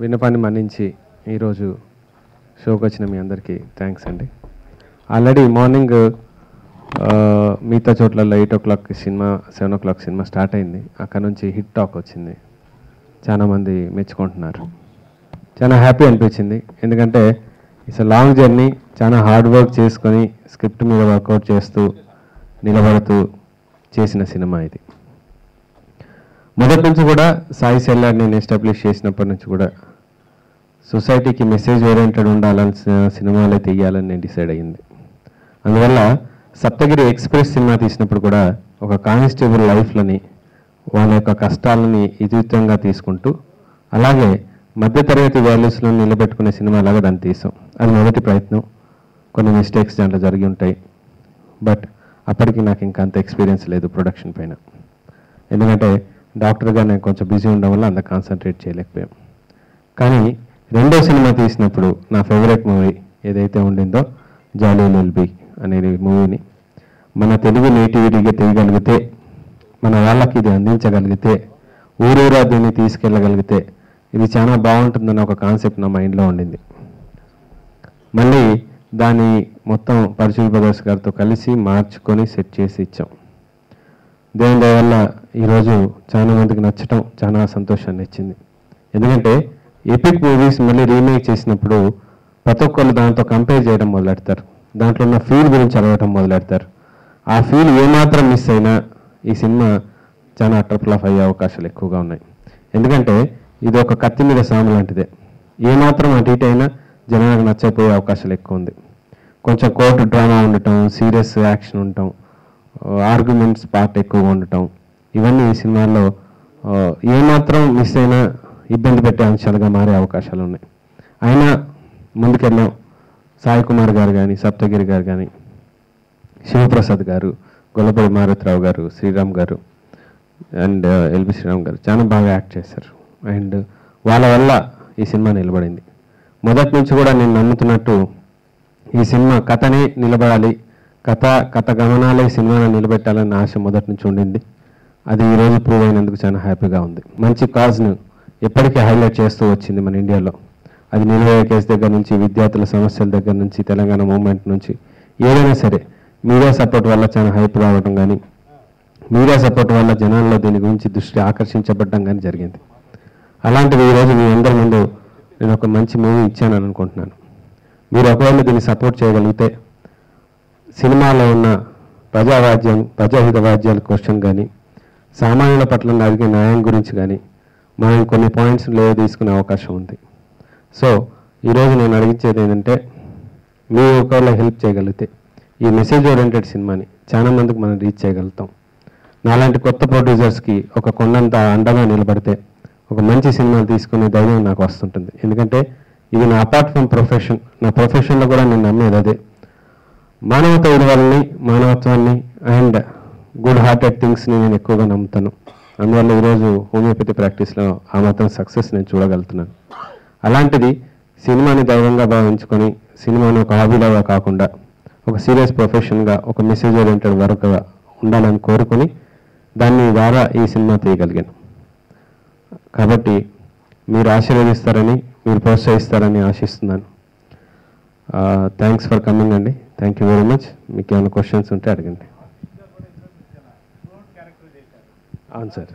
విన్నపాన్ని మన్నించి ఈరోజు షోకి వచ్చిన మీ అందరికీ థ్యాంక్స్ అండి ఆల్రెడీ మార్నింగ్ ఆ, మిగతా చోట్లలో eight o'clock cinema seven o'clock cinema start అయింది అక్కడ నుంచి హిట్ టాక్ వచ్చింది చాలామంది మెచ్చుకుంటున్నారు చాలా హ్యాపీ అనిపించింది ఎందుకంటే ఇట్స్ లాంగ్ జర్నీ చాలా హార్డ్ వర్క్ చేసుకొని స్క్రిప్ట్ మీద వర్కౌట్ చేస్తూ నిలబడుతూ చేసిన సినిమా ఇది మొదటి నుంచి కూడా సాయి సెల్లార్ నేను ఎస్టాబ్లిష్ చేసినప్పటి నుంచి కూడా సొసైటీకి మెసేజ్ ఓరియంటెడ్ ఉండాలని సినిమాలే తీయాలని నేను డిసైడ్ అయ్యింది అందువల్ల సప్తగిరి ఎక్స్ప్రెస్ సినిమా తీసినప్పుడు కూడా ఒక కానిస్టేబుల్ లైఫ్లని వాళ్ళ యొక్క కష్టాలని ఇతివృత్తంగా తీసుకుంటూ అలాగే మధ్యతరగతి వాల్యూస్లో నిలబెట్టుకునే సినిమా లాగా దాన్ని తీసాం అది మొదటి ప్రయత్నం కొన్ని మిస్టేక్స్ దాంట్లో జరిగి ఉంటాయి బట్ అప్పటికి నాకు ఇంకా అంత ఎక్స్పీరియన్స్ లేదు ప్రొడక్షన్ పైన ఎందుకంటే డాక్టర్గా నేను కొంచెం బిజీ ఉండడం వల్ల అంత కాన్సన్ట్రేట్ చేయలేకపోయాం కానీ రెండో సినిమా తీసినప్పుడు నా ఫేవరెట్ మూవీ ఏదైతే ఉండిందో జాలీ ఎల్బి అనే మూవీని మన తెలుగు నేటివిటీగా తీయగలిగితే మన వాళ్ళకి ఇది అందించగలిగితే ఊరూరా దీన్ని తీసుకెళ్ళగలిగితే ఇది చాలా బాగుంటుందన్న ఒక కాన్సెప్ట్ నా మైండ్లో ఉండింది మళ్ళీ దాన్ని మొత్తం పరశుల్ బ్రదర్స్ గారితో కలిసి మార్చుకొని సెట్ చేసి ఇచ్చాం దేవుని దయ వల్ల ఈరోజు చాలా మందికి నచ్చటం చాలా సంతోషాన్ని ఇచ్చింది ఎందుకంటే ఎపిక్ మూవీస్ మళ్ళీ రీమేక్ చేసినప్పుడు ప్రతి ఒక్కళ్ళు దాంతో కంపేర్ చేయడం మొదలెడతారు దాంట్లో ఉన్న ఫీల్ గురించి అడగటం మొదలెడతారు ఆ ఫీల్ ఏమాత్రం మిస్ అయినా ఈ సినిమా చాలా అట్రఫ్లాఫ్ అయ్యే అవకాశాలు ఎక్కువగా ఉన్నాయి ఎందుకంటే ఇది ఒక కత్తి మీద సాము లాంటిదే ఏమాత్రం అటు ఇటు అయినా జనాలకు నచ్చకపోయే అవకాశాలు ఎక్కువ ఉంది కొంచెం కోర్టు డ్రామా ఉండటం సీరియస్ యాక్షన్ ఉండటం ఆర్గ్యుమెంట్స్ పార్ట్ ఎక్కువగా ఉండటం ఇవన్నీ ఈ సినిమాల్లో ఆ, ఏమాత్రం మిస్ అయినా ఇబ్బంది పెట్టే అంశాలుగా మారే అవకాశాలు ఉన్నాయి అయినా ముందుకెళ్ళాం సాయి కుమార్ గారు కానీ సప్తగిరి గారు కానీ శివప్రసాద్ గారు గొల్లపూడి మారుతిరావు గారు శ్రీరామ్ గారు అండ్ ఎల్బి శ్రీరామ్ గారు చాలా బాగా యాక్ట్ చేశారు అండ్ వాళ్ళ వల్ల ఈ సినిమా నిలబడింది మొదటి నుంచి కూడా నేను నమ్ముతున్నట్టు ఈ సినిమా కథనే నిలబడాలి కథ కథ గమనాలే సినిమాను నిలబెట్టాలన్న ఆశ మొదటి నుంచి ఉండింది అది ఈ రోజు ప్రూవ్ అయినందుకు చాలా హ్యాపీగా ఉంది మంచి కాజ్ను ఎప్పటికీ హైలైట్ చేస్తూ వచ్చింది మన ఇండియాలో అది నిలవయ్యే కేసు దగ్గర నుంచి విద్యార్థుల సమస్యల దగ్గర నుంచి తెలంగాణ మూవ్మెంట్ నుంచి ఏదైనా సరే మీడియా సపోర్ట్ వల్ల చాలా హైప్ రావడం కానీ మీడియా సపోర్ట్ వల్ల జనాల్లో దీని గురించి దృష్టి ఆకర్షించబడడం కానీ జరిగింది అలాంటిది ఈరోజు మీ అందరి ముందు నేను ఒక మంచి మూవీ ఇచ్చానని అనుకుంటున్నాను మీరు ఒకవేళ దీన్ని సపోర్ట్ చేయగలిగితే సినిమాలో ఉన్న ప్రజావాద్యం ప్రజాహిత వాద్యాల క్వశ్చన్ కానీ సామాన్యుల పట్ల అడిగే న్యాయం గురించి కానీ మనం కొన్ని పాయింట్స్ లేవ తీసుకునే అవకాశం ఉంది సో ఈరోజు నేను అడిగించేది ఏంటంటే మీరు ఒకవేళ హెల్ప్ చేయగలిగితే ఈ మెసేజ్ ఓరియంటెడ్ సినిమాని చాలా మందికి మనం రీచ్ చేయగలుగుతాం నాలాంటి కొత్త ప్రొడ్యూసర్స్కి ఒక కొండంత అండగా నిలబడితే ఒక మంచి సినిమాలు తీసుకునే ధైర్యం నాకు వస్తుంటుంది ఎందుకంటే ఇది నా అపార్ట్ ఫ్రమ్ ప్రొఫెషన్ నా ప్రొఫెషన్లో కూడా నేను నమ్మేది అదే మానవత విలువలని మానవత్వాన్ని అండ్ గుడ్ హార్టెడ్ థింగ్స్ని నేను ఎక్కువగా నమ్ముతాను అందువల్ల ఈరోజు హోమియోపతి ప్రాక్టీస్లో ఆ మాత్రం సక్సెస్ నేను చూడగలుగుతున్నాను అలాంటిది సినిమాని దైవంగా భావించుకొని సినిమాని ఒక హాబీలాగా కాకుండా ఒక సీరియస్ ప్రొఫెషన్గా ఒక మెసేజ్ ఓరియంటెడ్ వర్క్గా ఉండాలని కోరుకొని దాన్ని ద్వారా ఈ సినిమా తీయగలిగాను కాబట్టి మీరు ఆశీర్వదిస్తారని మీరు ప్రోత్సహిస్తారని ఆశిస్తున్నాను థ్యాంక్స్ ఫర్ కమింగ్ అండి థ్యాంక్ యూ వెరీ మచ్ మీకు ఏమైనా క్వశ్చన్స్ ఉంటే అడగండి అవును సార్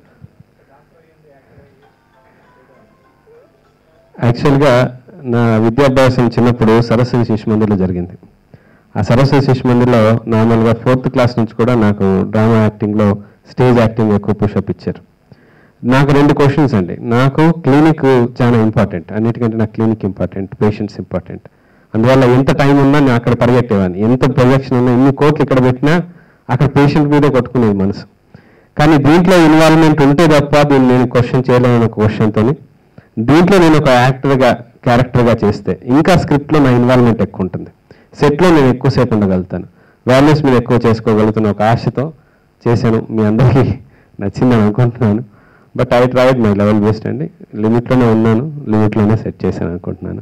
యాక్చువల్గా నా విద్యాభ్యాసం చిన్నప్పుడు సరస్వతి శిశు మందిర్లో జరిగింది ఆ సరస్వతి శిశు మందిర్లో నార్మల్గా ఫోర్త్ క్లాస్ నుంచి కూడా నాకు డ్రామా యాక్టింగ్లో స్టేజ్ యాక్టింగ్ ఎక్కువ పుషప్ ఇచ్చారు నాకు రెండు క్వశ్చన్స్ అండి నాకు క్లినిక్ చాలా ఇంపార్టెంట్ అన్నిటికంటే నాకు క్లినిక్ ఇంపార్టెంట్ పేషెంట్స్ ఇంపార్టెంట్ అందువల్ల ఎంత టైం ఉన్నా నేను అక్కడ పరిగెట్టేవాడిని ఎంత ప్రొజెక్షన్ ఉన్నా ఎన్ని కోట్లు ఇక్కడ పెట్టినా అక్కడ పేషెంట్ మీద కొట్టుకునేది మనసు కానీ దీంట్లో ఇన్వాల్వ్మెంట్ ఉంటే తప్ప దీన్ని నేను క్వశ్చన్ చేయలేని ఒక క్వశ్చన్తో దీంట్లో నేను ఒక యాక్టర్గా క్యారెక్టర్గా చేస్తే ఇంకా స్క్రిప్ట్లో నా ఇన్వాల్వ్మెంట్ ఎక్కువ ఉంటుంది సెట్లో నేను ఎక్కువసేపు ఉండగలుగుతాను వాల్యూస్ మీద ఎక్కువ చేసుకోగలుగుతున్న ఒక ఆశతో చేశాను మీ అందరికీ నచ్చిందని అనుకుంటున్నాను but I tried my level best అండి లిమిట్లోనే ఉన్నాను లిమిట్లోనే సెట్ చేశాను అనుకుంటున్నాను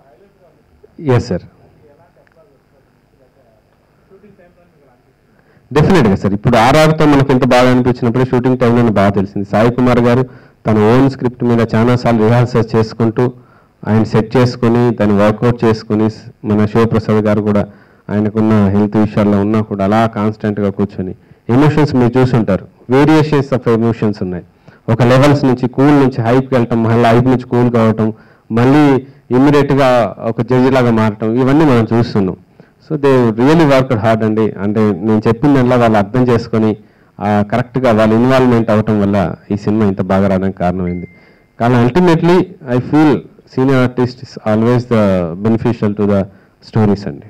ఎస్ సార్ డెఫినెట్గా సార్ ఇప్పుడు ఆర్ఆర్తో మనకి ఎంత బాగా అనిపించినప్పుడు షూటింగ్ టైంలో బాగా తెలిసింది సాయి కుమార్ గారు తన ఓన్ స్క్రిప్ట్ మీద చాలాసార్లు రిహార్సల్ చేసుకుంటూ ఆయన సెట్ చేసుకుని దాన్ని వర్కౌట్ చేసుకుని స్- మన శివప్రసాద్ గారు కూడా ఆయనకున్న హెల్త్ విషయాల్లో ఉన్నా కూడా అలా కాన్స్టెంట్గా కూర్చొని ఎమోషన్స్ మీరు చూసుంటారు వేరియేషన్స్ ఆఫ్ ఎమోషన్స్ ఉన్నాయి ఒక లెవెల్స్ నుంచి కూల్ నుంచి హైప్కి వెళ్ళటం మళ్ళీ హైప్ నుంచి కూల్ కావటం మళ్ళీ ఇమ్మీడియట్గా ఒక జడ్జి లాగా మారటం ఇవన్నీ మనం చూస్తున్నాం so they really work hard అండి అంటే నేను చెప్పిందల్లా వాళ్ళు అర్థం చేసుకొని కరెక్ట్గా వాళ్ళ ఇన్వాల్వ్మెంట్ అవటం వల్ల ఈ సినిమా ఇంత బాగా రావడానికి కారణమైంది కానీ ultimately I feel senior artist is always the beneficial to the stories అండి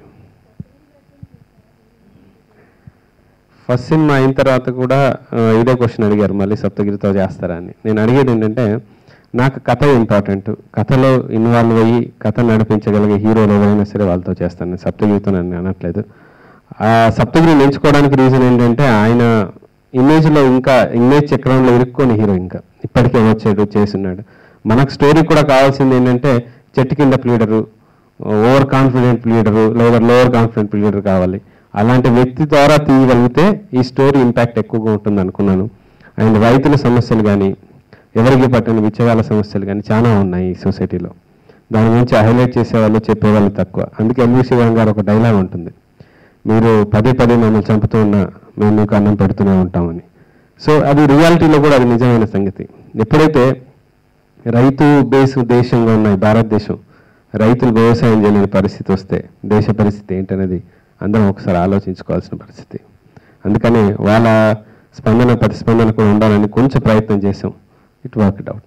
ఫస్ట్ సినిమా అయిన తర్వాత కూడా ఆ, ఇదే క్వశ్చన్ అడిగారు మళ్ళీ సప్తగిరితో చేస్తారా అని నేను అడిగేది ఏంటంటే నాకు కథ ఇంపార్టెంట్ కథలో ఇన్వాల్వ్ అయ్యి కథ నడిపించగలిగే హీరోలు ఎవరైనా సరే వాళ్ళతో చేస్తాను నేను సప్తగిరితో నేను అనట్లేదు ఆ సప్తగిరిని ఎంచుకోవడానికి రీజన్ ఏంటంటే ఆయన ఇమేజ్లో ఇంకా ఇమేజ్ చక్రంలో ఇరుక్కొని హీరో ఇంకా ఇప్పటికే వచ్చాడు చేస్తున్నాడు మనకు స్టోరీ కూడా కావాల్సింది ఏంటంటే చెట్టు కింద లీడరు ఓవర్ కాన్ఫిడెంట్ లీడరు లేదా లోవర్ కాన్ఫిడెంట్ లీడర్ కావాలి అలాంటి వ్యక్తి ద్వారా తీయగలిగితే ఈ స్టోరీ ఇంపాక్ట్ ఎక్కువగా ఉంటుంది అనుకున్నాను అండ్ రైతుల సమస్యలు కానీ ఎవరికి పట్టిన విచ్చగాల సమస్యలు కానీ చాలా ఉన్నాయి ఈ సొసైటీలో దాని గురించి హైలైట్ చేసేవాళ్ళు చెప్పేవాళ్ళు తక్కువ అందుకే ఎంవి శివన్ గారు ఒక డైలాగ్ ఉంటుంది మీరు పదే పదే మమ్మల్ని చంపుతూ ఉన్నా మేము మీకు అన్నం పెడుతూనే ఉంటామని సో అది రియాలిటీలో కూడా అది నిజమైన సంగతి ఎప్పుడైతే రైతు బేస్ దేశంగా ఉన్న ఈ భారతదేశం రైతులు వ్యవసాయం చేయలేని పరిస్థితి వస్తే దేశ పరిస్థితి ఏంటనేది అందరం ఒకసారి ఆలోచించుకోవాల్సిన పరిస్థితి అందుకని వాళ్ళ స్పందన ప్రతిస్పందన కూడా ఉండాలని కొంచెం ప్రయత్నం చేసాం ఇట్ వర్క్ అవుట్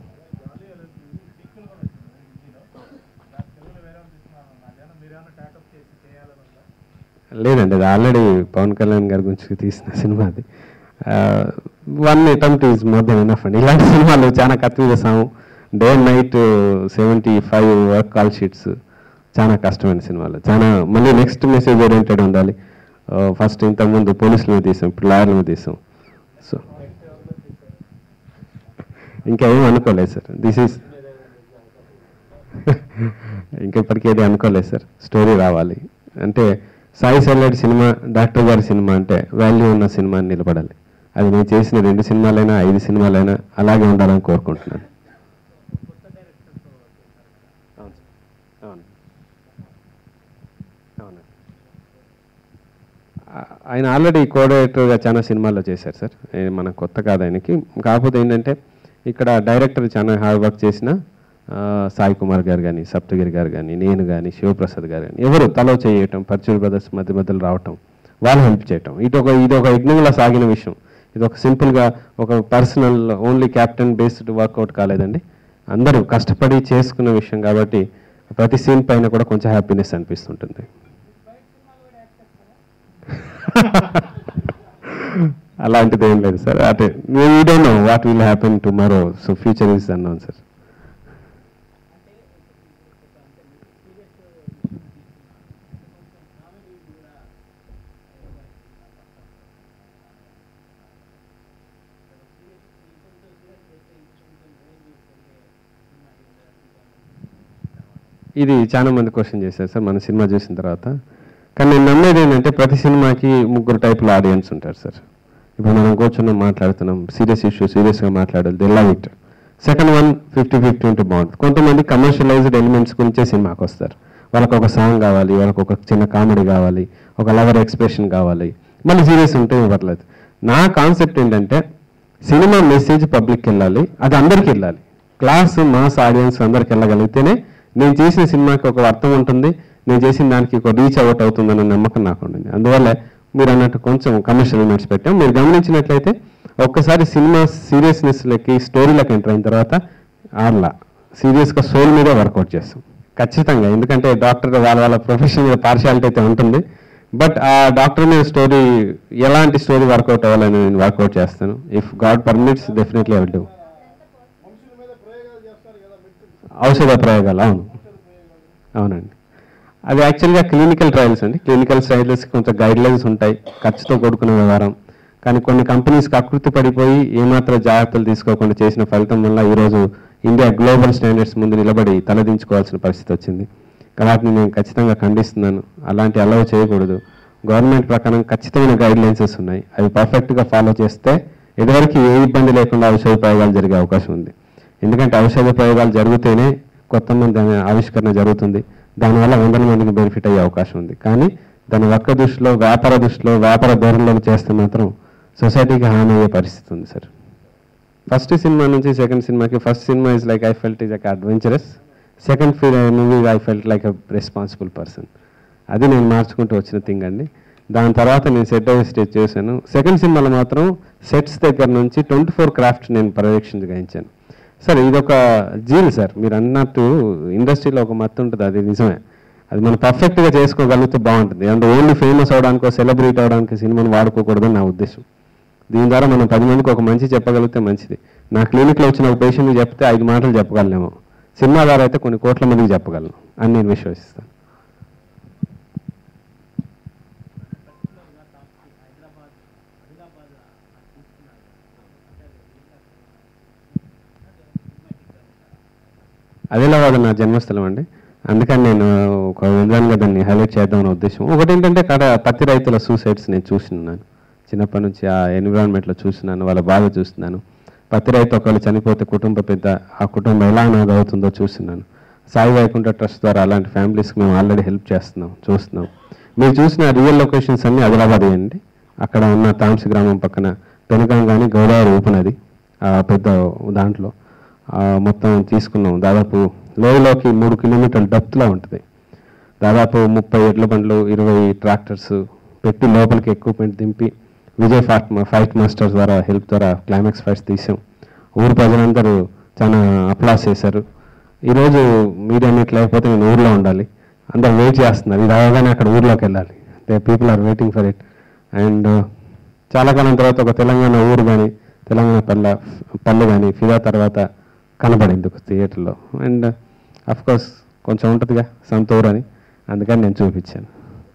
లేదండి అది ఆల్రెడీ పవన్ కళ్యాణ్ గారి గురించి తీసిన సినిమా అది one attempt is more than enough అండి ఇలాంటి సినిమాలు చాలా కత్తి చేసాము day and night seventy five work call sheets చాలా కష్టమైన సినిమాలు చాలా మళ్ళీ నెక్స్ట్ మెసేజ్ ఓరియంటెడ్ ఉండాలి ఫస్ట్ ఇంతకుముందు పోలీసుల మీద తీసాం ఇప్పుడు లాయర్ల మీద తీసాం సో ఇంకా ఏం అనుకోలేదు సార్ దిస్ ఈస్ ఇంకా ఇప్పటికీ ఏది అనుకోలేదు సార్ స్టోరీ రావాలి అంటే సాయి సెల్లెడ్ సినిమా డాక్టర్ గారి సినిమా అంటే వాల్యూ ఉన్న సినిమా అని నిలబడాలి అది నేను చేసిన రెండు సినిమాలైనా ఐదు సినిమాలైనా అలాగే ఉండాలని కోరుకుంటున్నాను అవును అవును అవును ఆ- ఆయన ఆల్రెడీ కోఆర్డినేటర్గా చాలా సినిమాల్లో చేశారు సార్ ఏ మన కొత్త కాదు ఆయనకి కాకపోతే ఏంటంటే ఇక్కడ డైరెక్టర్ చాలా హార్డ్ వర్క్ చేసిన ఆ, సాయి కుమార్ గారు కానీ సప్తగిరి గారు కానీ నేను కానీ శివప్రసాద్ గారు కానీ ఎవరు తలో చేయటం పర్చూర్ బ్రదర్స్ మధ్య మధ్యలో రావటం వాళ్ళు హెల్ప్ చేయటం ఇది ఒక ఇది ఒక యజ్ఞంలా సాగిన విషయం ఇది ఒక సింపుల్గా ఒక personal only captain based workout కాలేదండి అందరూ కష్టపడి చేసుకున్న విషయం కాబట్టి ప్రతి సీన్ పైన కూడా కొంచెం హ్యాపీనెస్ అనిపిస్తుంటుంది అలాంటిది ఏం లేదు సార్ అంటే we don't know what will happen tomorrow so future is unknown sir ఇది చాలా మంది క్వశ్చన్ చేశారు సార్ మన సినిమా చూసిన తర్వాత కానీ నేను నమ్మేది ఏంటంటే ప్రతి సినిమాకి ముగ్గురు టైపుల ఆడియన్స్ ఉంటారు సార్ ఇప్పుడు మనం కూర్చున్నాం మాట్లాడుతున్నాం సీరియస్ ఇష్యూ సీరియస్గా మాట్లాడాలి they love it second one fifty fifty ఉంటే బాగుంటుంది కొంతమంది కమర్షియలైజ్డ్ ఎలిమెంట్స్ గురించే సినిమాకి వస్తారు వాళ్ళకి ఒక సాంగ్ కావాలి వాళ్ళకి ఒక చిన్న కామెడీ కావాలి ఒక లవర్ ఎక్స్ప్రెషన్ కావాలి మళ్ళీ సీరియస్ ఉంటే ఇవ్వట్లేదు నా కాన్సెప్ట్ ఏంటంటే సినిమా మెసేజ్ పబ్లిక్కి వెళ్ళాలి అది అందరికి వెళ్ళాలి క్లాస్ మాస్ ఆడియన్స్ అందరికి వెళ్ళగలిగితేనే నేను చేసిన సినిమాకి ఒక అర్థం ఉంటుంది నేను చేసిన దానికి ఒక రీచ్ అవుట్ అవుతుందన్న నమ్మకం నాకు ఉండింది అందువల్ల మీరు అన్నట్టు కొంచెం కమర్షియల్ ఎలిమెంట్స్ పెట్టాం మీరు గమనించినట్లయితే ఒక్కసారి సినిమా సీరియస్నెస్లకి స్టోరీలకు ఎంటర్ అయిన తర్వాత ఆర్లా సీరియస్గా సోల్ మీద వర్కౌట్ చేస్తాం ఖచ్చితంగా ఎందుకంటే డాక్టర్ వాళ్ళ వాళ్ళ ప్రొఫెషన్ మీద పార్షియాలిటీ అయితే ఉంటుంది బట్ ఆ డాక్టర్ మీద స్టోరీ ఎలాంటి స్టోరీ వర్కౌట్ అవ్వాలని నేను వర్కౌట్ చేస్తాను if God permits definitely I will do ఔషధ ప్రయోగాలు అవును అవునండి అది యాక్చువల్గా క్లినికల్ ట్రయల్స్ అండి క్లినికల్ ట్రయల్స్ కొంచెం గైడ్ లైన్స్ ఉంటాయి ఖర్చుతో కూడుకున్న వ్యవహారం కానీ కొన్ని కంపెనీస్కి అకృతి పడిపోయి ఏమాత్రం జాగ్రత్తలు తీసుకోకుండా చేసిన ఫలితం వల్ల ఈరోజు ఇండియా గ్లోబల్ స్టాండర్డ్స్ ముందు నిలబడి తలదించుకోవాల్సిన పరిస్థితి వచ్చింది వాటిని నేను ఖచ్చితంగా ఖండిస్తున్నాను అలాంటి అలవ్ చేయకూడదు గవర్నమెంట్ ప్రకారం ఖచ్చితమైన గైడ్ లైన్సెస్ ఉన్నాయి అవి పర్ఫెక్ట్గా ఫాలో చేస్తే ఇదివరకు ఏ ఇబ్బంది లేకుండా ఔషధ ప్రయోగాలు జరిగే అవకాశం ఉంది ఎందుకంటే ఔషధ ప్రయోగాలు జరిగితేనే కొత్త మంది అనే ఆవిష్కరణ జరుగుతుంది దానివల్ల వందల మందికి బెనిఫిట్ అయ్యే అవకాశం ఉంది కానీ దాని ఒక్క దృష్టిలో వ్యాపార దృష్టిలో వ్యాపార ధోరణిలో చేస్తే మాత్రం సొసైటీకి హాని అయ్యే పరిస్థితి ఉంది సార్ ఫస్ట్ సినిమా నుంచి సెకండ్ సినిమాకి first cinema is like I felt is like adventurous second movie I felt like a responsible person అది నేను మార్చుకుంటూ వచ్చిన థింగ్ అండి దాని తర్వాత నేను సెట్ అయ్యే స్టేజ్ చేశాను సెకండ్ సినిమాలో మాత్రం సెట్స్ దగ్గర నుంచి ట్వంటీ ఫోర్ క్రాఫ్ట్ నేను పర్యవేక్షణ గాయించాను సార్ ఇది ఒక జీల్ సార్ మీరు అన్నట్టు ఇండస్ట్రీలో ఒక మత్తు ఉంటుంది అది నిజమే అది మనం పర్ఫెక్ట్గా చేసుకోగలిగితే బాగుంటుంది అంటే ఓన్లీ ఫేమస్ అవడానికో సెలబ్రిటీ అవడానికి సినిమాను వాడుకోకూడదని నా ఉద్దేశం దీని ద్వారా మనం పది మందికి ఒక మంచి చెప్పగలిగితే మంచిది నా క్లినిక్లో వచ్చిన ఒక పేషెంట్కి చెప్తే ఐదు మాటలు చెప్పగలనేమో సినిమా ద్వారా అయితే కొన్ని కోట్ల మందికి చెప్పగలను అని నేను విశ్వసిస్తాను ఆదిలాబాద్ నా జన్మస్థలం అండి అందుకని నేను ఒక విధానంగా దాన్ని హైలైట్ చేద్దామనే ఉద్దేశం ఒకటి ఏంటంటే అక్కడ పత్తి రైతుల సూసైడ్స్ నేను చూసినాను చిన్నప్పటి నుంచి ఆ ఎన్విరాన్మెంట్లో చూసినాను వాళ్ళ బాధ చూస్తున్నాను పత్తి రైతు ఒకళ్ళు చనిపోతే కుటుంబ పెద్ద ఆ కుటుంబం ఎలా అనాథ అవుతుందో చూస్తున్నాను సాయి వైకుంఠ ట్రస్ట్ ద్వారా అలాంటి ఫ్యామిలీస్కి మేము ఆల్రెడీ హెల్ప్ చేస్తున్నాం చూస్తున్నాం మీరు చూసిన రియల్ లొకేషన్స్ అన్నీ ఆదిలాబాద్ అండి అక్కడ ఉన్న తాంసి గ్రామం పక్కన పెనుగం కానీ గోదావరి ఉపనది ఆ పెద్ద దాంట్లో ఆ మొత్తం తీసుకున్నాం దాదాపు లోయలోకి మూడు కిలోమీటర్ల డెప్త్లో ఉంటుంది దాదాపు ముప్పై ఎడ్ల బండ్లు ఇరవై ట్రాక్టర్స్ పెట్టి లోపలికి ఎక్విప్మెంట్ దింపి విజయ్ ఫాట్ ఫైట్ మాస్టర్స్ ద్వారా హెల్ప్ ద్వారా క్లైమాక్స్ ఫైట్స్ తీసాం ఊరు ప్రజలందరూ చాలా అప్లాస్ చేశారు ఈరోజు మీడియా మీట్ లేకపోతే నేను ఊర్లో ఉండాలి అందరు వెయిట్ చేస్తున్నారు ఇది అవగానే అక్కడ ఊర్లోకి వెళ్ళాలి they people are waiting for it and చాలా కాలం తర్వాత ఒక తెలంగాణ ఊరు కానీ తెలంగాణ పల్లె పల్లె కానీ ఫిదా తర్వాత కనబడింది ఒక థియేటర్లో అండ్ అఫ్ కోర్స్ కొంచెం ఉంటుందిగా సొంత ఊరు అని అందుకని నేను చూపించాను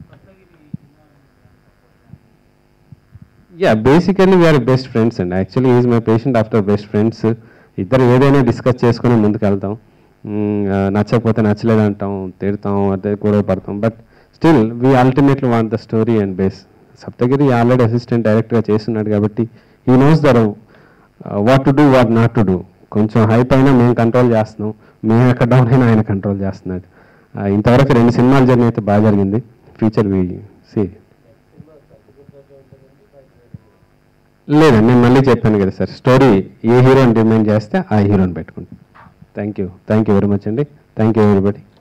yeah basically we are best friends అండి actually is my patient after best friends ఇద్దరు ఏదైనా డిస్కస్ చేసుకుని ముందుకు వెళ్తాం మ్మ్, ఆ, నచ్చకపోతే నచ్చలేదు అంటాం తిడతాం అదే గొడవ పడతాం but still we ultimately want the story and base Saptagiri already assistant డైరెక్టర్గా చేస్తున్నాడు కాబట్టి ఈ knows the what to do what not to do కొంచెం హైప్ అయినా మేము కంట్రోల్ చేస్తున్నాం మేము ఎక్కడ డౌన్ అయినా ఆయన కంట్రోల్ చేస్తున్నాడు ఆ, ఇంతవరకు రెండు సినిమాల జర్నీ అయితే బాగా జరిగింది ఫ్యూచర్ వి సి లేదండి నేను మళ్ళీ చెప్పాను కదా సార్ స్టోరీ ఏ హీరోని డిమాండ్ చేస్తే ఆ హీరోని పెట్టుకుంటాం thank you thank you very much అండి థ్యాంక్ యూ ఎవ్రీబడి